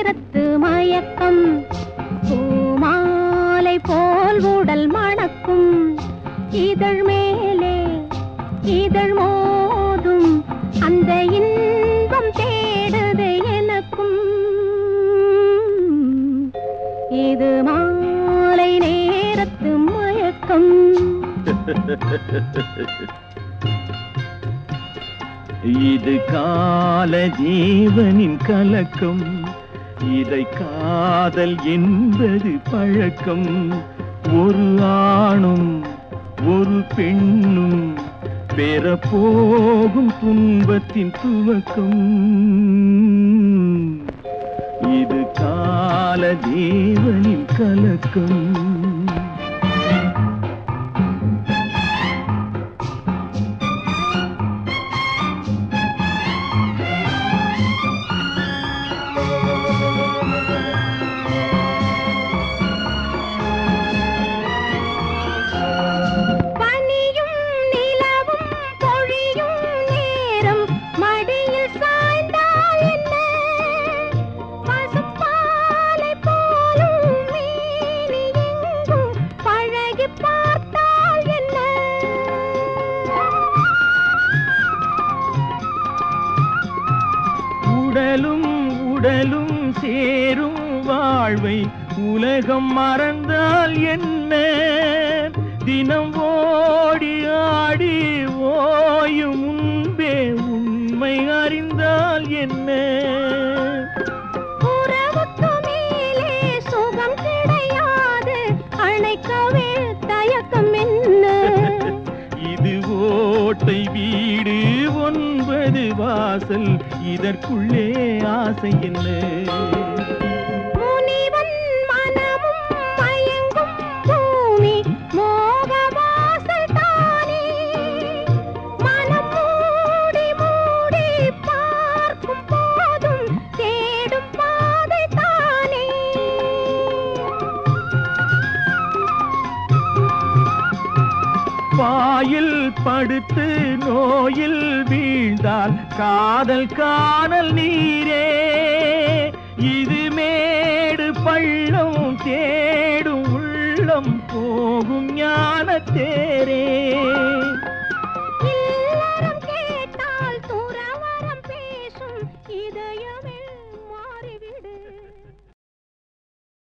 நேரத்து மயக்கம் பூமாலை போல் உடல் மணக்கும் இதழ் மேலே இதழ் மோதும் அந்த இன்பம் தேடுது எனக்கும் இது மாலை நேரத்து மயக்கம் இது கால ஜீவனின் கலக்கம் இதை காதல் என்பது பழக்கம் ஒரு ஆணும் ஒரு பெண்ணும் பெற போகும் துன்பத்தின் துவக்கம் இது கால ஜீவனின் கலக்கம் பனியும் நிலவும் பொழியும் நேரம் மடியில் சாய்ந்தால் என்ன பசுப்பாலை போலும் மேனி எங்கும் பழகி பார்த்தால் என்ன உடலும் உடலும் சேரும் வாழ்வை உலகம் மறந்தால் என்ன தினம் ஓடி ஆடி ஓயும் முன்பே உண்மை அறிந்தால் என்ன உறவுக்கு மேலே சுகம் கிடையாது அணைக்கவே தயக்கம் என்ன இது ஓட்டை வீடு ஒன்பது வாசல் இதற்குள்ளே ஆசை என்ன முனிவன் மனமும் மயங்கும் பூமி மோக வாசல் தானே மனம் மூடி மூடி பார்க்கும் போதும் தேடும் பாதை தானே பாயில் படுத்து நோயில் வீழ்ந்தால் காதல் காணல் நீரே இது மேடு பள்ளம் தேடும் உள்ளம் போகும் ஞான தேரே இல்லறம் கேட்டால் துறவரம் பேசும் இது